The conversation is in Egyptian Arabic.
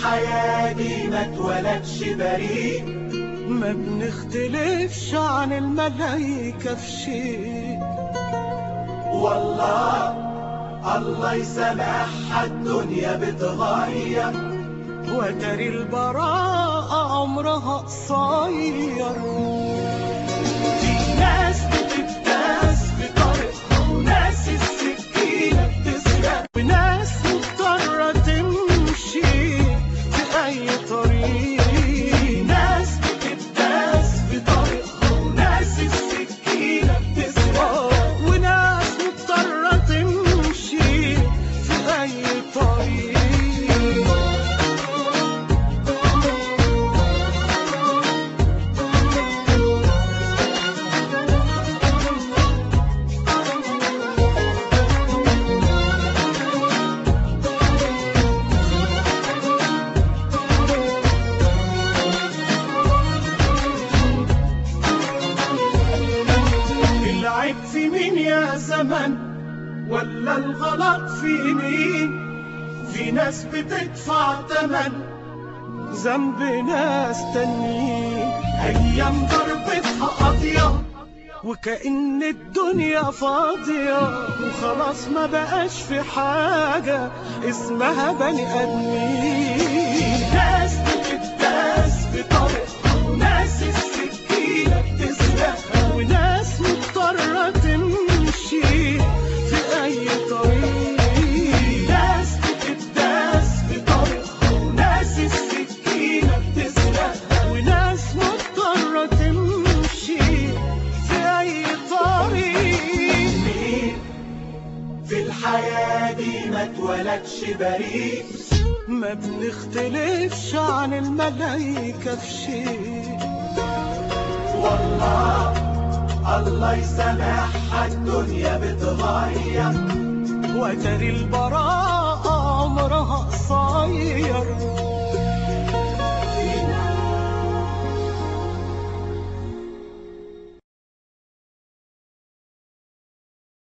الحياة دي ما اتولدش بريء ما بنختلفش عن الملايكة في شيء والله الله يسامحها الدنيا بتغير وتري البراءة عمرها قصير في ناس بتداس بطريقها وناس السكينة بتسرق وناس مضطرة تمشي في أي طريق في ناس بتداس بطريقها وناس السكينة بتسرق آه، وناس مضطرة تمشي في أي طريق العيب في مين يا زمن ولا الغلط في مين في ناس بتدفع تمن ذنب ناس تانيين ايام ضربتها قاضية وكأن الدنيا فاضية وخلاص ما بقاش في حاجة اسمها بني آدمين ناس بتداس بطريقها وناس السكينة بتسرقها وناس مضطرة تمشي في أي طريق ناس بتداس بطريقها وناس السكينة بتسرقها وناس مضطرة تمشي في أي طريق مين في الحياة دي ما اتولدش بريء ما بنختلفش عن الملايكة في شيء والله الله يسامحها الدنيا بتغير وتري البراءة عمرها قصير